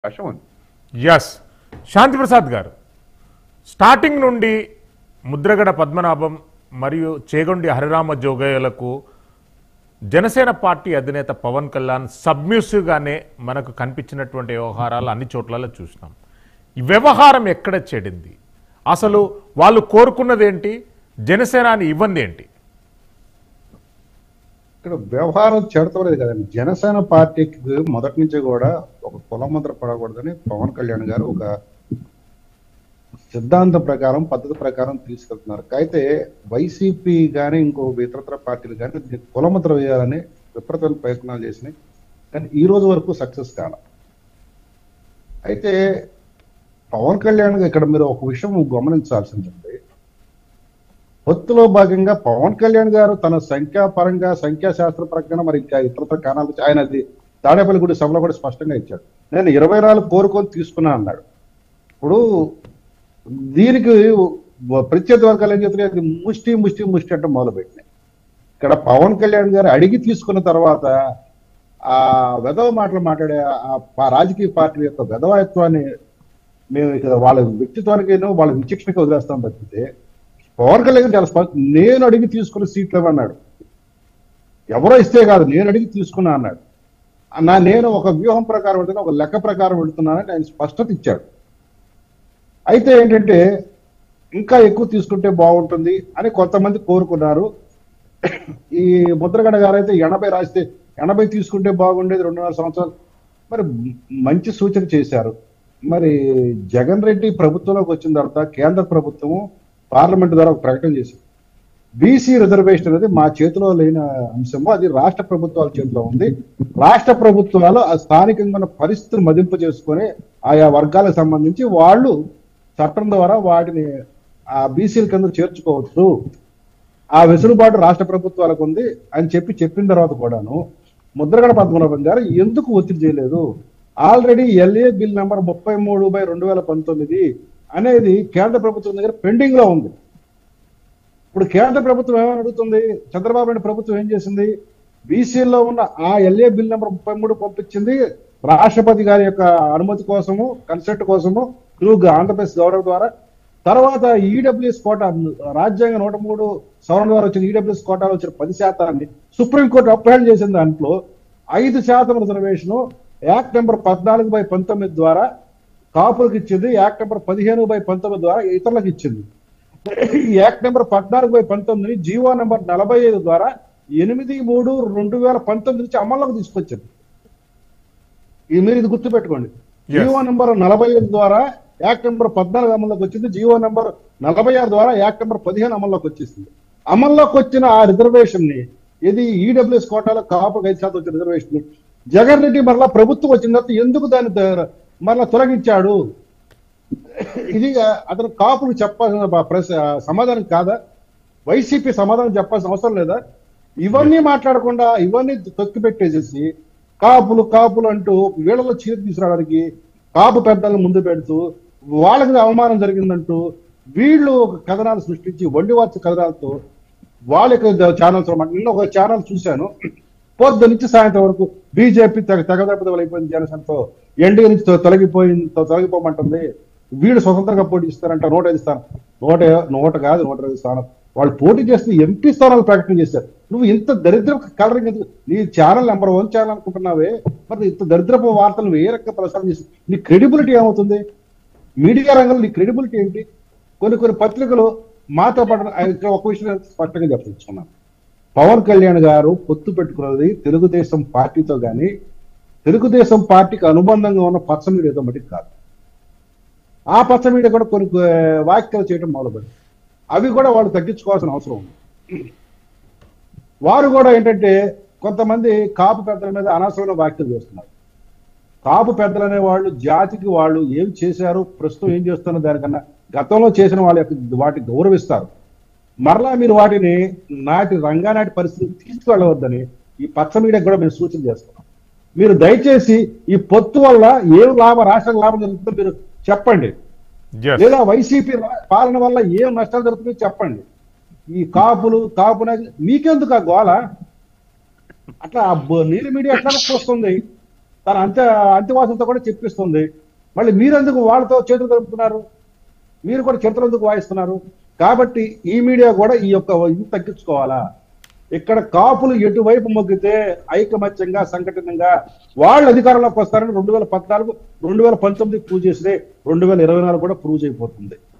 అవకాశం ఉంది ఎస్ శాంతిప్రసాద్ గారు స్టార్టింగ్ నుండి ముద్రగడ పద్మనాభం మరియు చేగొండి హరిరామ జోగయ్యలకు జనసేన పార్టీ అధినేత పవన్ కళ్యాణ్ సబ్మ్యూసివ్గానే మనకు కనిపించినటువంటి వ్యవహారాలు అన్ని చోట్లలో చూసినాం ఈ వ్యవహారం ఎక్కడ చెడింది అసలు వాళ్ళు కోరుకున్నది ఏంటి జనసేనాని ఇవ్వంది ఏంటి ఇక్కడ వ్యవహారం చెడతలేదు కదండి జనసేన పార్టీకి మొదటి నుంచి కూడా ఒక కులముద్ర పడకూడదని పవన్ కళ్యాణ్ గారు ఒక సిద్ధాంతం ప్రకారం పద్ధతి ప్రకారం తీసుకెళ్తున్నారు అయితే వైసీపీ కానీ ఇంకో ఇతరత్ర పార్టీలు కానీ దీనికి కులముద్ర వేయాలని విపరీతమైన ప్రయత్నాలు చేసినాయి కానీ ఈ రోజు వరకు సక్సెస్ కాల అయితే పవన్ కళ్యాణ్ గారు ఇక్కడ మీరు ఒక విషయం గమనించాల్సిందండి పొత్తులో భాగంగా పవన్ కళ్యాణ్ గారు తన సంఖ్యాపరంగా సంఖ్యాశాస్త్ర ప్రకారం మరి ఇంకా ఇతరత్ర కారణాలు ఆయన అది తాడేపల్లి గుడి సభలో కూడా స్పష్టంగా ఇచ్చాడు నేను ఇరవై నాలుగు కోరుకొని తీసుకున్నా అన్నాడు ఇప్పుడు దీనికి ప్రత్యేక వర్గాలు ఏం చెప్తున్నాయి అది ముష్టి ముష్టి ముష్టి అంటే మొదలుపెట్టినాయి ఇక్కడ పవన్ కళ్యాణ్ గారు అడిగి తీసుకున్న తర్వాత ఆ వెధవ మాటలు మాట్లాడే ఆ పా- రాజకీయ పార్టీ యొక్క వెధవాయత్వాన్ని మేము ఇక్కడ వాళ్ళ వ్యక్తిత్వానికి వాళ్ళ విచక్షణకి వదిలేస్తాం తప్పితే పవన్ కళ్యాణ్ చాలా స్పష్టం నేను అడిగి తీసుకున్న సీట్లు ఇవ్వన్నాడు ఎవరో ఇస్తే కాదు నేను అడిగి తీసుకున్నా అన్నాడు నా నేను ఒక వ్యూహం ప్రకారం వెళ్తున్నా ఒక లెక్క ప్రకారం వెళ్తున్నానని ఆయన స్పష్టత ఇచ్చాడు అయితే ఏంటంటే ఇంకా ఎక్కువ తీసుకుంటే బాగుంటుంది అని కొంతమంది కోరుకున్నారు ఈ ముద్రగడ గారు అయితే ఎనభై రాస్తే ఎనభై తీసుకుంటే బాగుండేది రెండున్నర సంవత్సరాలు మరి మంచి సూచన చేశారు మరి జగన్ రెడ్డి ప్రభుత్వంలోకి వచ్చిన తర్వాత కేంద్ర ప్రభుత్వము పార్లమెంట్ ద్వారా ఒక ప్రకటన చేసింది బీసీ రిజర్వేషన్ అనేది మా చేతిలో లేని అంశము అది రాష్ట్ర ప్రభుత్వాల చేతిలో ఉంది రాష్ట్ర ప్రభుత్వాలు ఆ స్థానికంగా ఉన్న పరిస్థితులు మదింపు చేసుకొని ఆయా వర్గాలకు సంబంధించి వాళ్ళు చట్టం ద్వారా వాటిని ఆ బీసీల కింద చేర్చుకోవచ్చు ఆ వెసులుబాటు రాష్ట్ర ప్రభుత్వాలకు ఉంది అని చెప్పి చెప్పిన తర్వాత కూడాను ముద్రగడ పద్మనాభం గారు ఎందుకు ఒత్తిడి చేయలేదు ఆల్రెడీ ఎల్ఏ బిల్ నెంబర్ ముప్పై మూడు బై రెండు వేల పంతొమ్మిది అనేది కేంద్ర ప్రభుత్వం దగ్గర పెండింగ్ లో ఉంది ఇప్పుడు కేంద్ర ప్రభుత్వం ఏమని అడుగుతుంది చంద్రబాబు నాయుడు ప్రభుత్వం ఏం చేసింది బీసీలో ఉన్న ఆ ఎల్ఏ బిల్ నెంబర్ ముప్పై మూడు పంపించింది రాష్ట్రపతి గారి యొక్క అనుమతి కోసము కన్సెంట్ కోసము త్రూ ఆంధ్రప్రదేశ్ గవర్నర్ ద్వారా తర్వాత ఈడబ్ల్యూఎస్ కోటా రాజ్యాంగ నూట మూడు సవరణ ద్వారా వచ్చిన ఈడబ్ల్యూఎస్ కోటాలో వచ్చిన పది శాతాన్ని సుప్రీంకోర్టు అప్హెల్డ్ చేసిన దాంట్లో ఐదు శాతం రిజర్వేషన్ యాక్ట్ నెంబర్ పద్నాలుగు బై పంతొమ్మిది ద్వారా కాపులకు ఇచ్చింది యాక్ట్ నెంబర్ పదిహేను బై పంతొమ్మిది ద్వారా ఇతరులకు ఇచ్చింది ఈ యాక్ట్ నెంబర్ పద్నాలుగు బై పంతొమ్మిది జీవో నెంబర్ నలభై ఐదు ద్వారా ఎనిమిది మూడు రెండు వేల పంతొమ్మిది నుంచి అమల్లోకి తీసుకొచ్చింది ఇది మీరు ఇది గుర్తుపెట్టుకోండి Yes. జీవో నెంబర్ నలభై ఐదు ద్వారా యాక్ట్ నెంబర్ పద్నాలుగు అమల్లోకి వచ్చింది జీవో నెంబర్ నలభై ఆరు ద్వారా యాక్ట్ నెంబర్ పదిహేను అమల్లోకి వచ్చేసింది అమల్లోకి వచ్చిన ఆ రిజర్వేషన్ ని ఇది ఈడబ్ల్యూఎస్ కోటాలో కాపు ఐదు శాతం వచ్చిన రిజర్వేషన్ ని జగన్ రెడ్డి మరలా ప్రభుత్వం వచ్చిన తర్వాత ఎందుకు దాన్ని ద- మరలా తొలగించాడు ఇది అతను కాపులు చెప్పాల్సిన బ- ప్రశ్న సమాధానం కాదా వైసీపీ సమాధానం చెప్పాల్సిన అవసరం లేదా ఇవన్నీ మాట్లాడకుండా ఇవన్నీ తొక్కి పెట్టేసేసి కాపులు కాపులు అంటూ వీళ్ళలో చీర తీసుకురావడానికి కాపు పెద్దలను ముందు పెడుతూ వాళ్ళకి అవమానం జరిగిందంటూ వీళ్ళు ఒక కథనాలు సృష్టించి వండి వార్త కథనాలతో వాళ్ళ యొక్క ఛానల్స్ అన్నమాట నిన్న ఒక ఛానల్ చూశాను పొద్దు నుంచి సాయంత్రం వరకు బీజేపీ తెగ తెగదెబ్బలు అయిపోయింది జనసేనతో ఎన్డీ నుంచి తొ- తొలగిపోయింది తొ- తొలగిపోమంటుంది వీళ్ళు స్వతంత్రంగా పోటీ ఇస్తారంట నూట ఐదు స్థానం నూట నూట కాదు నూట ఐదు స్థానం వాళ్ళు పోటీ చేస్తే ఎంపీ స్థానాలు ప్రకటన చేశారు నువ్వు ఇంత దరిద్ర కలరింగ్ ఎందుకు నీ ఛానల్ నెంబర్ వన్ ఛానల్ అనుకుంటున్నావే మరి ఇంత దరిద్రపు వార్తలు నువ్వు ఏ రకంగా ప్రసారం చేసి నీ క్రెడిబిలిటీ ఏమవుతుంది మీడియా రంగంలో నీ క్రెడిబిలిటీ ఏంటి కొన్ని కొన్ని పత్రికలు మాతో పాటు ఇక్కడ ఒక విషయం నేను స్పష్టంగా చెప్పదలుచుకున్నాను పవన్ కళ్యాణ్ గారు పొత్తు పెట్టుకున్నది తెలుగుదేశం పార్టీతో గాని తెలుగుదేశం పార్టీకి అనుబంధంగా ఉన్న పచ్చ మీడియాతో మటుకు కాదు ఆ పచ్చ మీడియా కూడా కొన్ని ఆ, వ్యాఖ్యలు చేయడం మొదలుపెట్టారు అవి కూడా వాళ్ళు తగ్గించుకోవాల్సిన అవసరం ఉంది వారు కూడా ఏంటంటే కొంతమంది కాపు పెద్దల మీద అనవసరమైన వ్యాఖ్యలు చేస్తున్నారు కాపు పెద్దలు అనే వాళ్ళు జాతికి వాళ్ళు ఏం చేశారు ప్రస్తుతం ఏం చేస్తున్నారు దానికన్నా గతంలో చేసిన వాళ్ళ యొక్క వాటిని గౌరవిస్తారు మరలా మీరు వాటిని నాటి రంగానాటి పరిస్థితి తీసుకువెళ్ళవద్దని ఈ పచ్చ మీడియాకి కూడా మేము సూచన చేస్తున్నాం మీరు దయచేసి ఈ పొత్తు వల్ల ఏం లాభం రాష్ట్రానికి లాభం జరుగుతుందో మీరు చెప్పండి ఎస్ లేదా వైసీపీ రా- పాలన వల్ల ఏం నష్టాలు జరుగుతుందో చెప్పండి ఈ కాపులు కాపు నాయకులు మీకెందుకు ఆ గోల అట్లా ఆ బ- నీలి మీడియా ఎట్లా వస్తుంది తన అంత్య అంత్యవాసంతో కూడా చెప్పిస్తుంది మళ్ళీ మీరెందుకు వాళ్ళతో చేతులు కలుపుతున్నారు మీరు కూడా చరిత్ర ఎందుకు వాయిస్తున్నారు కాబట్టి ఈ మీడియా కూడా ఈ యొక్క ఇది తగ్గించుకోవాలా ఇక్కడ కాపులు ఎటువైపు మొగ్గితే ఐకమత్యంగా సంఘటనంగా వాళ్ళు అధికారంలోకి వస్తారని రెండు వేల పద్నాలుగు రెండు వేల పంతొమ్మిది ప్రూవ్ చేసితే రెండు వేల ఇరవై నాలుగు కూడా ప్రూవ్ అయిపోతుంది